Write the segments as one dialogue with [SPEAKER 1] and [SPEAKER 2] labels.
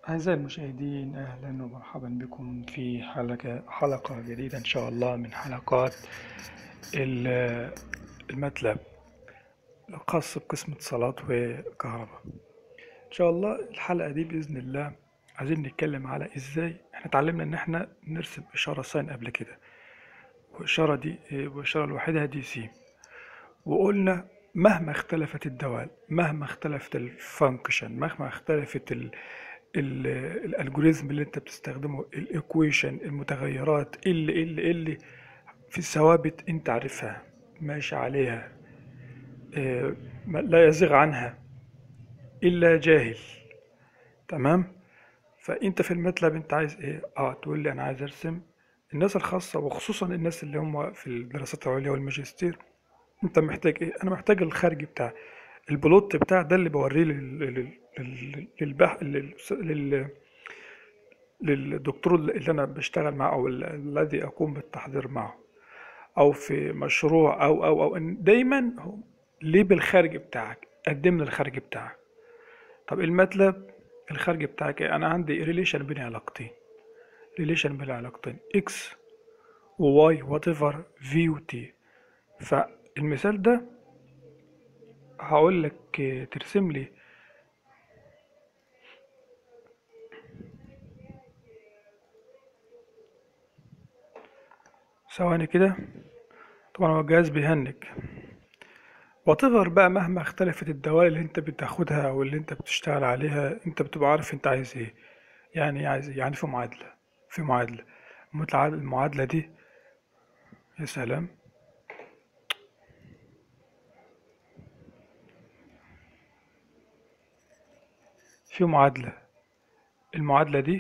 [SPEAKER 1] أعزائي المشاهدين أهلا ومرحبا بكم في حلقة حلقة جديدة إن شاء الله من حلقات ال- الماتلاب الخاص بقسم اتصالات وكهرباء إن شاء الله الحلقة دي بإذن الله عايزين نتكلم على إزاي إحنا اتعلمنا إن إحنا نرسم إشارة ساين قبل كده والإشارة دي والإشارة الوحيدة دي سي وقلنا مهما اختلفت الدوال مهما اختلفت الفانكشن مهما اختلفت ال ال الالجوريزم اللي انت بتستخدمه الايكويشن المتغيرات اللي اللي اللي في ثوابت انت عارفها ماشي عليها اه، ما- لا يزيغ عنها الا جاهل تمام فانت في الماتلاب انت عايز ايه اه تقول لي انا عايز ارسم الناس الخاصة وخصوصا الناس اللي هم في الدراسات العليا والماجستير انت محتاج ايه انا محتاج الخارجي بتاع البلوت بتاع ده اللي بوريه لل... لل... لل... للبح... لل... لل... للدكتور اللي انا بشتغل معه او ال- الذي اقوم بالتحضير معه او في مشروع او او او إن دايما هو ليه بالخارج بتاعك قدم لي الخارج بتاعك طب الماتلاب الخارج بتاعك إيه؟ انا عندي ريليشن بين علاقتين ريليشن بين علاقتين اكس وواي وات ايفر في وتي فالمثال ده هقول لك آه، ترسم لي ثواني كده طبعا هو الجهاز بيهنج واتيفر بقى مهما اختلفت الدوال اللي انت بتاخدها او اللي انت بتشتغل عليها انت بتبقى عارف انت عايز ايه يعني إيه عايز ايه يعني في معادلة في معادلة المتع- المعادلة دي يا سلام في معادلة المعادلة دي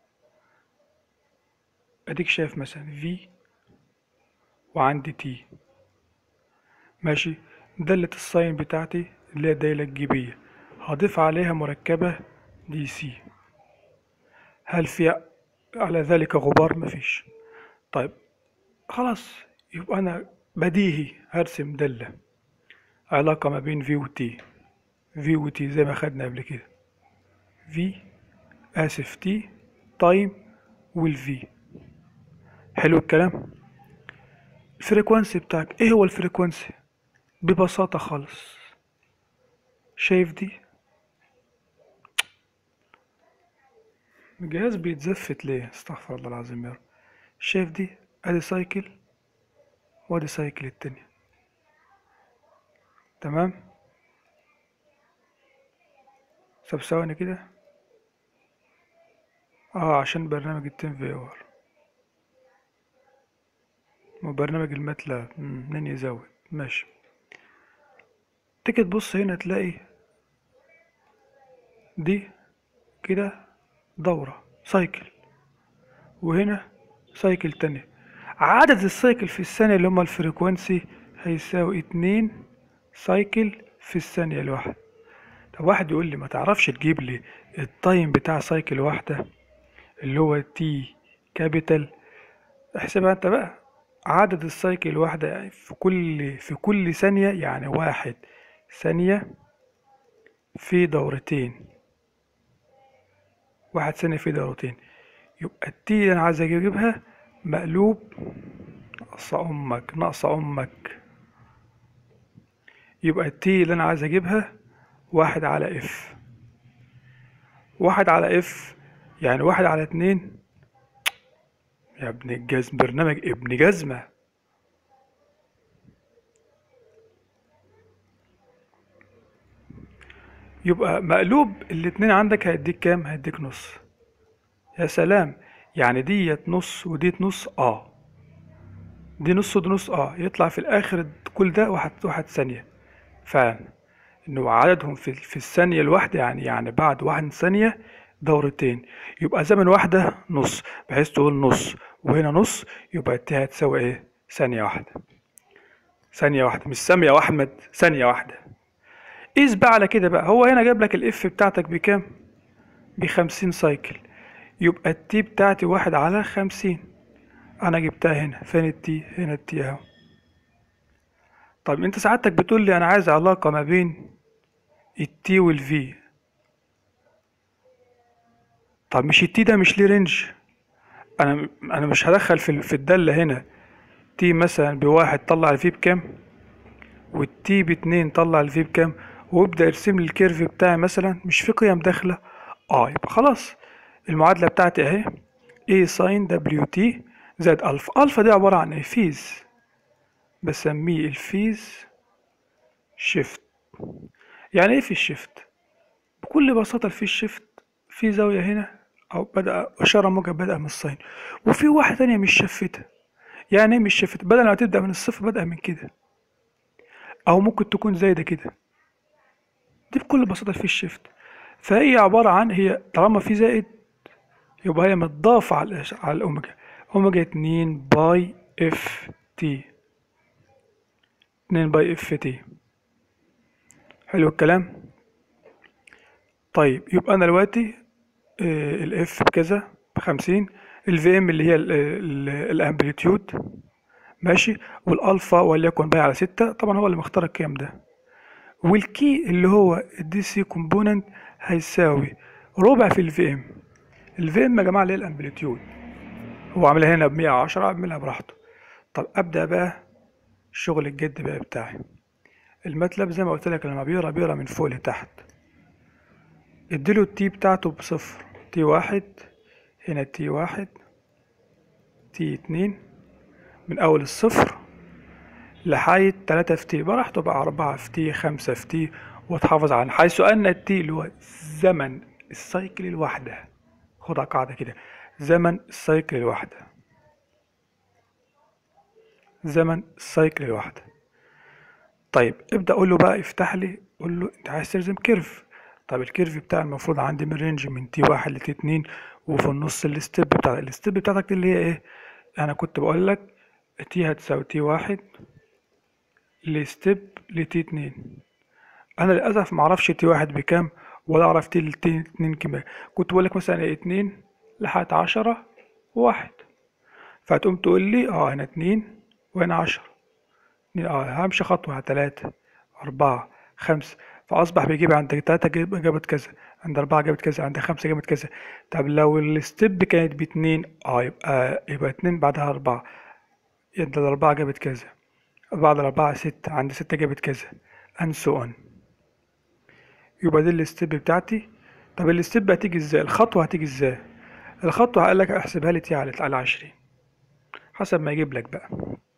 [SPEAKER 1] اديك شايف مثلا في وعندي تي ماشي دالة الساين بتاعتي اللي هي الدالة الجيبية هضيف عليها مركبة دي سي هل في على ذلك غبار مفيش طيب خلاص يبقى أنا بديهي هرسم دالة علاقة ما بين في وتي في وتي زي ما خدنا قبل كده في آسف تي تايم والفي حلو الكلام الفريكوانسي بتاعك ايه هو الفريكوانسي ببساطة خالص شايف دي الجهاز بيتزفت ليه استغفر الله العظيم يا رب شايف دي ادي سايكل وادي سايكل التانية تمام طب ثواني كده اه عشان برنامج التيم في ار وبرنامج الماتلاب مم، منين يزود ماشي تيجي تبص هنا تلاقي دي كده دورة سايكل وهنا سايكل تانية عدد السايكل في الثانية اللي هما الفريكوانسي هيساوي اتنين سايكل في الثانية الواحدة طب واحد يقول لي ما تعرفش تجيب لي التايم بتاع سايكل واحدة اللي هو تي كابيتال احسبها انت بقى عدد السايكل الواحدة يعني في كل في كل ثانية يعني واحد ثانية في دورتين واحد ثانية في دورتين يبقى التي اللي أنا عايز أجيبها مقلوب ناقصة أمك ناقصة أمك يبقى التي اللي أنا عايز أجيبها واحد على اف واحد على اف يعني واحد على اتنين يا ابن الجزم برنامج ابن جزمة يبقى مقلوب الاتنين عندك هيديك كام هيديك نص يا سلام يعني ديت نص وديت نص اه دي نص ودي نص اه يطلع في الاخر كل ده واحد واحد ثانية فعلا انه عددهم في في الثانية الواحدة يعني يعني بعد واحد ثانية دورتين يبقى زمن واحدة نص بحيث تقول نص وهنا نص يبقى التي هتساوي ايه ثانية واحدة ثانية واحدة مش ثانية يا أحمد ثانية واحدة قيس بقى على كده بقى هو هنا جاب لك الاف بتاعتك بكام بخمسين سايكل يبقى التي بتاعتي واحد على خمسين انا جبتها هنا فين التي هنا التي اهو طب انت سعادتك بتقول لي انا عايز علاقة ما بين التي والفي طب مش التي ده مش ليه رينج انا انا مش هدخل في في الدالة هنا تي مثلا بواحد طلع الفي بكام والتي باتنين طلع الفي بكام وابدأ ارسم لي الكيرف بتاعي مثلا مش في قيم داخلة اه يبقى خلاص المعادلة بتاعتي اهي A ساين دبليو تي زائد ألفا ألفا دي عبارة عن ايه فيز بسميه الفيز شيفت يعني ايه في الشيفت بكل بساطة الفيز شيفت في زاوية هنا أو بدأ إشارة موجب بدأ من الساين وفي واحدة تانية مش شفتة يعني ايه مش شفتة بدل ما تبدأ من الصفر بدأ من كده أو ممكن تكون زي ده كده دي بكل بساطة في الشيفت فهي عبارة عن هي طالما في زائد يبقى هي متضافة على على الأوميجا أوميجا اتنين باي اف تي اتنين باي اف تي حلو الكلام طيب يبقى أنا دلوقتي الاف بكذا بخمسين الفي ام اللي هي الامبليتيود ماشي والالفا وليكن باي على ستة طبعا هو اللي مختار القيم ده والكي اللي هو الدي سي كومبوننت هيساوي ربع في الفي ام الفي ام يا جماعه اللي هي الامبليتيود هو عاملها هنا ب 110 اعملها براحته طب ابدا بقى الشغل الجد بقى بتاعي الماتلاب زي ما قلت لك لما بيقرا بيقرا من فوق لتحت اديله التي بتاعته بصفر تي واحد هنا تي واحد تي اتنين من اول الصفر لحد تلاتة في تي براحته بقى أربعة في تي خمسة في تي وتحافظ على حيث أن التي اللي هو زمن السايكل الواحدة خدها قاعدة كده زمن السايكل الواحدة زمن السايكل الواحدة طيب ابدأ قول له بقى افتح لي قول له انت عايز ترسم كيرف طب الكيرف بتاعي المفروض عندي من رينج من تي واحد لتي اتنين وفي النص الستيب بتاع الستيب بتاعتك دي اللي هي ايه انا كنت بقول لك تي هتساوي تي واحد لستيب لتي اتنين انا للاسف معرفش تي واحد بكام ولا اعرف تي لتي اتنين كام كنت بقول لك مثلا اتنين لحد عشرة واحد فتقوم تقول لي اه هنا اتنين وهنا عشرة اه همشي خطوة تلاتة أربعة خمسة فأصبح بيجيب عند تلاتة جابت كذا عند أربعة جابت كذا عند خمسة جابت كذا طب لو الستيب كانت باتنين اه يبقى يبقى اتنين بعدها أربعة يبقى الأربعة جابت كذا بعد الأربعة ستة عند ستة جابت كذا and so on يبقى دي الستيب بتاعتي طب الستيب هتيجي ازاي الخطوة هتيجي ازاي الخطوة هقول لك احسبها لي تي على على عشرين حسب ما يجيب لك بقى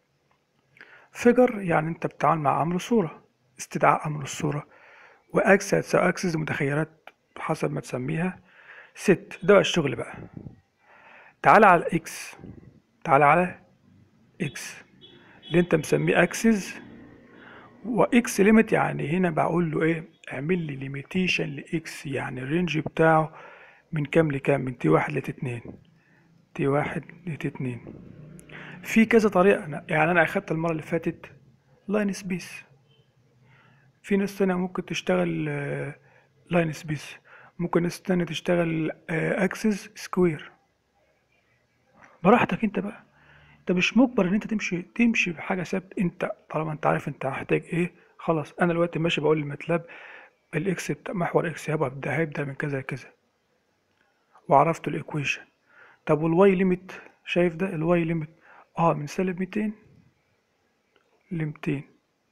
[SPEAKER 1] فيجر يعني انت بتتعامل مع امر صورة استدعاء امر الصورة واكس هتساوي اكسس متخيلات حسب ما تسميها ست ده بقى الشغل بقى تعالى على اكس تعالى على اكس اللي انت مسميه اكسس واكس ليميت يعني هنا بقول له ايه اعمل لي ليميتيشن لاكس يعني الرينج بتاعه من كام لكام من تي واحد لتي اتنين تي واحد لتي اتنين في كذا طريقة أنا يعني أنا أخدت المرة اللي فاتت لاين سبيس في ناس تانية ممكن تشتغل لاين سبيس ممكن ناس تانية تشتغل اكسس سكوير براحتك انت بقى انت مش مجبر ان انت تمشي تمشي بحاجة ثابتة انت طالما انت عارف انت هتحتاج ايه خلاص انا دلوقتي ماشي بقول للماتلاب الاكس بتاع محور اكس هيبقى هيبدأ من كذا لكذا وعرفت الايكويشن طب والواي ليميت شايف ده الواي ليميت اه من سالب ميتين لميتين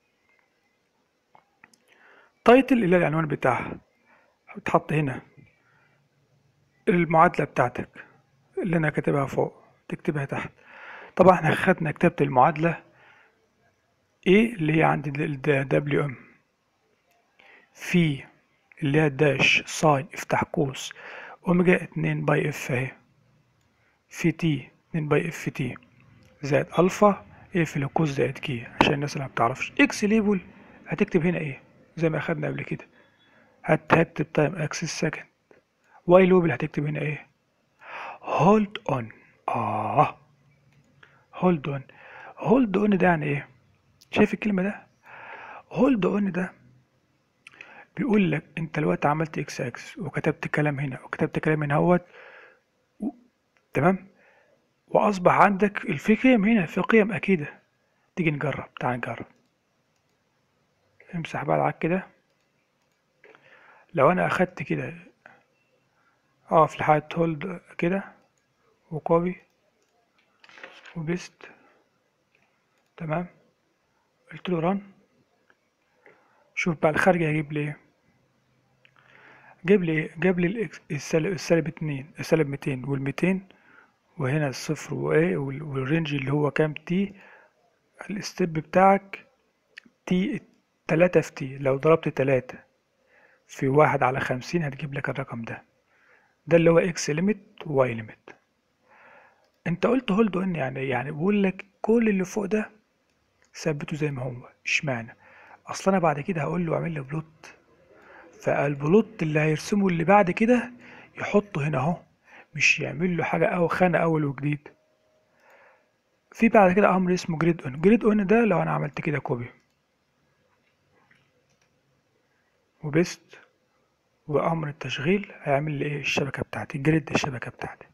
[SPEAKER 1] تايتل اللي هي العنوان بتاعها تحط هنا المعادلة بتاعتك اللي انا كاتبها فوق تكتبها تحت طبعا احنا خدنا كتابة المعادلة ايه اللي هي عند ال دبليو ام في اللي هي داش ساين افتح قوس اوميجا اتنين باي اف اهي في تي اتنين باي اف تي زائد الفا اقفل القوس زائد كي عشان الناس اللي ما بتعرفش اكس ليبل هتكتب هنا ايه زي ما اخدنا قبل كده هتكتب تايم اكسس سكند واي لوبل هتكتب هنا ايه هولد اون اه هولد اون هولد اون ده يعني ايه شايف الكلمه ده هولد اون ده بيقول لك انت دلوقتي عملت اكس اكس وكتبت كلام هنا وكتبت كلام هنا اهوت و... تمام واصبح عندك في قيم هنا في قيم اكيده تيجي نجرب تعال نجرب امسح بقى العك كده لو انا اخدت كده اقف لحد هولد كده وكوبي وبيست تمام قلت له ران شوف بقى الخارج هيجيب لي ايه جاب لي ايه جاب لي الإكس- السالب السالب اتنين السالب ميتين والميتين وهنا الصفر وايه وال- والرينج اللي هو كام تي الستيب بتاعك تي تلاتة في تي لو ضربت تلاتة في واحد على خمسين هتجيب لك الرقم ده ده اللي هو اكس ليميت وواي ليميت انت قلت هولد ان يعني يعني بقول لك كل اللي فوق ده ثبته زي ما هو اشمعنى اصل انا بعد كده هقول له اعمل لي بلوت فالبلوت اللي هيرسمه اللي بعد كده يحطه هنا اهو مش يعمل له حاجه او خانه اول وجديد في بعد كده امر اسمه جريد اون جريد اون ده لو انا عملت كده كوبي وبيست وامر التشغيل هيعمل لي ايه الشبكه بتاعتي جريد الشبكه بتاعتي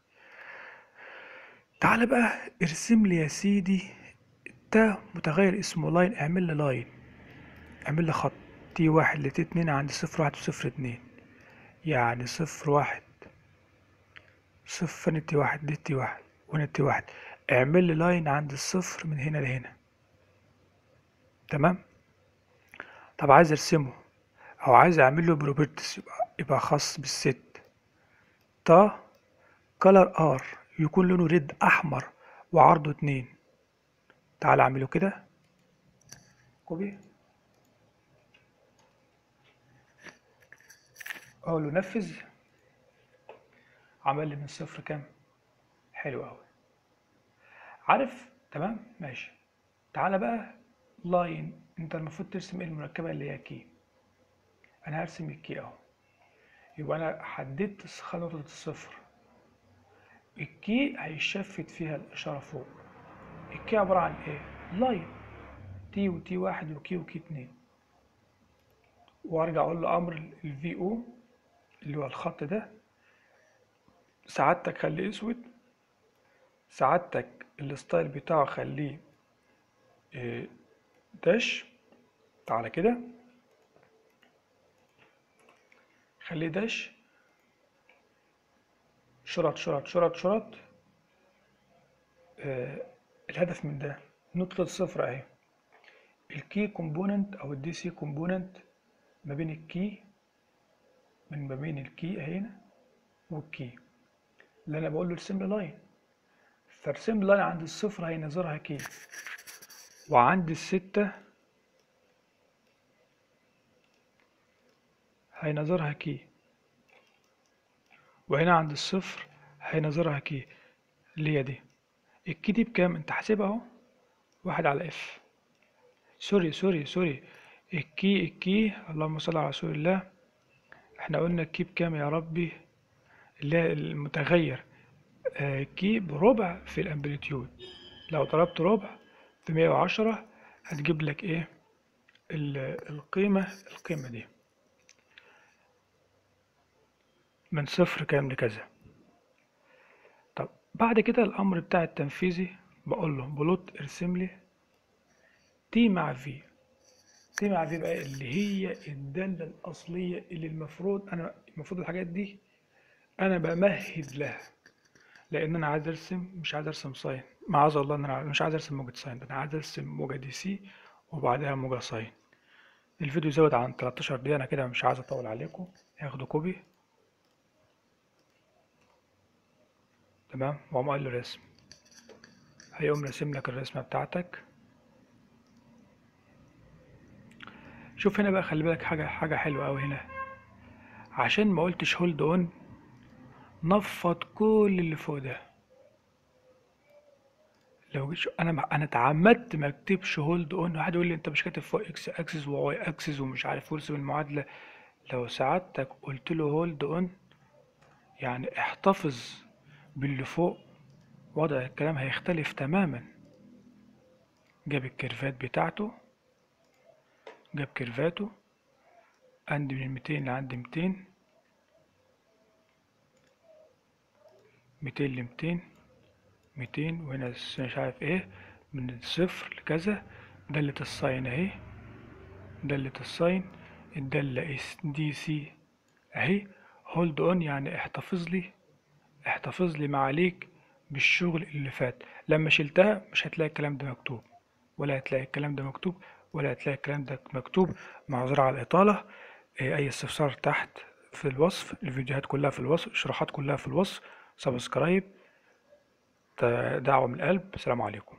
[SPEAKER 1] تعالى بقى ارسم لي يا سيدي ده متغير اسمه لاين اعمل لي لاين اعمل لي خط تي واحد لتي اتنين عند صفر واحد وصفر اتنين يعني صفر واحد صفر فين تي واحد دي تي واحد وهنا تي واحد اعمل لي لاين عند الصفر من هنا لهنا تمام طب عايز ارسمه او عايز اعمل له بروبرتيز يبقى, يبقى خاص بالست تا كلر ار يكون لونه ريد احمر وعرضه اتنين تعال اعمله كده كوبي اقول له نفذ عمل لي من صفر كام حلو قوي عارف تمام ماشي تعالى بقى لاين انت المفروض ترسم ايه المركبه اللي هي كي انا هرسم الكي اهو يبقى انا حددت نقطه الصفر الكي هيشفت فيها الاشاره فوق الكي عباره عن ايه لاين تي وتي واحد وكي وكي اتنين وارجع اقول له امر الفي او اللي هو الخط ده سعادتك خليه اسود سعادتك الستايل بتاعه خليه إيه، داش تعالى كده خليه داش شرط شرط شرط شرط آه الهدف من ده نقطة صفر اهي الكي كومبوننت او الدي سي كومبوننت ما بين الكي من ما بين الكي هنا والكي اللي انا بقول له ارسم لي لاين فارسم لي لاين عند الصفر هينظرها كي وعند الستة هينظرها كي وهنا عند الصفر هينظرها كي اللي هي دي الكي دي بكام انت حاسبها اهو واحد على اف سوري سوري سوري الكي الكي اللهم صل على رسول الله احنا قلنا الكي بكام يا ربي اللي هي المتغير آه، كي بربع في الامبليتيود لو ضربت ربع في 110 هتجيب لك ايه ال- القيمة القيمة دي من صفر كام لكذا طب بعد كده الامر بتاع التنفيذي بقول له بلوت ارسم لي تي مع في تي مع في بقى اللي هي الدالة الأصلية اللي المفروض أنا المفروض الحاجات دي أنا بمهد لها لأن أنا عايز أرسم مش عايز أرسم ساين معاذ الله إن أنا مش عايز أرسم موجة ساين ده أنا عايز أرسم موجة دي سي وبعدها موجة ساين الفيديو زود عن 13 دقيقة أنا كده مش عايز أطول عليكم هاخده كوبي تمام وأقوم قايل له رسم هيقوم راسم لك الرسمة بتاعتك شوف هنا بقى خلي بالك حاجة حاجة حلوة أوي هنا عشان ما قلتش هولد اون نفض كل اللي فوق ده لو جيت انا انا اتعمدت ما اكتبش هولد اون واحد يقول لي انت مش كاتب فوق اكس اكسس وواي اكسس ومش عارف ورسم المعادله لو سعادتك قلت له هولد اون يعني احتفظ باللي فوق وضع الكلام هيختلف تماما جاب الكيرفات بتاعته جاب كيرفاته عندي من 200 لعند 200 200 ل 200 200 وهنا مش عارف ايه من الصفر لكذا دالة الساين اهي دالة الساين الدالة اس دي سي اهي هولد اون يعني احتفظ لي احتفظ لي معاليك بالشغل اللي فات لما شلتها مش هتلاقي الكلام ده مكتوب ولا هتلاقي الكلام ده مكتوب ولا هتلاقي الكلام ده مكتوب معذرة على الإطالة إيه، أي استفسار تحت في الوصف الفيديوهات كلها في الوصف الشروحات كلها في الوصف سبسكرايب دعوة من القلب السلام عليكم